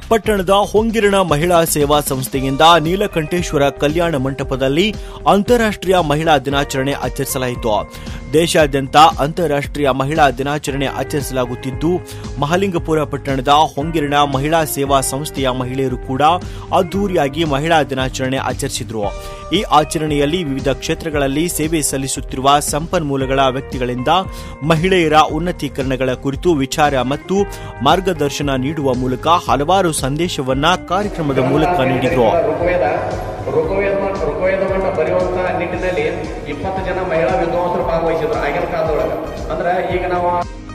ಪಟ್ಟಣದ ಹೊಂಗಿರಣ ಮಹಿಳಾ ಸೇವಾ ಸಂಸ್ಥೆಯಿಂದ ನೀಲಕಂಠೇಶ್ವರ ಕಲ್ಯಾಣ ಮಂಟಪದಲ್ಲಿ ಅಂತಾರಾಷ್ಟ್ರೀಯ ಮಹಿಳಾ ದಿನಾಚರಣೆ ಆಚರಿಸಲಾಯಿತು ದೇಶಾದ್ಯಂತ ಅಂತಾರಾಷ್ಟ್ರೀಯ ಮಹಿಳಾ ದಿನಾಚರಣೆ ಆಚರಿಸಲಾಗುತ್ತಿದ್ದು ಮಹಲಿಂಗಪುರ ಪಟ್ಟಣದ ಹೊಂಗಿರಣ ಮಹಿಳಾ ಸೇವಾ ಸಂಸ್ಥೆಯ ಮಹಿಳೆಯರು ಕೂಡ ಅದ್ದೂರಿಯಾಗಿ ಮಹಿಳಾ ದಿನಾಚರಣೆ ಆಚರಿಸಿದ್ರು ಈ ಆಚರಣೆಯಲ್ಲಿ ವಿವಿಧ ಕ್ಷೇತ್ರಗಳಲ್ಲಿ ಸೇವೆ ಸಲ್ಲಿಸುತ್ತಿರುವ ಸಂಪನ್ಮೂಲಗಳ ವ್ಯಕ್ತಿಗಳಿಂದ ಮಹಿಳೆಯರ ಉನ್ನತೀಕರಣಗಳ ಕುರಿತು ವಿಚಾರ ಮತ್ತು ಮಾರ್ಗದರ್ಶನ ನೀಡುವ ಮೂಲಕ ಹಲವಾರು ಸಂದೇಶವನ್ನ ಕಾರ್ಯಕ್ರಮದ ಮೂಲಕ ನೀಡಿದರು ಋಗ್ವೇದ ಋಗ್ವೇದ ಋಗ್ವೇದವನ್ನ ಬರೆಯುವಂತ ನಿಟ್ಟಿನಲ್ಲಿ ಇಪ್ಪತ್ತು ಜನ ಮಹಿಳಾ ವಿದ್ವಾಂಸರು ಭಾಗವಹಿಸಿದ್ರು ಆಗಿನ ಕಾಲದೊಳಗೆ ಅಂದ್ರೆ ಈಗ ನಾವು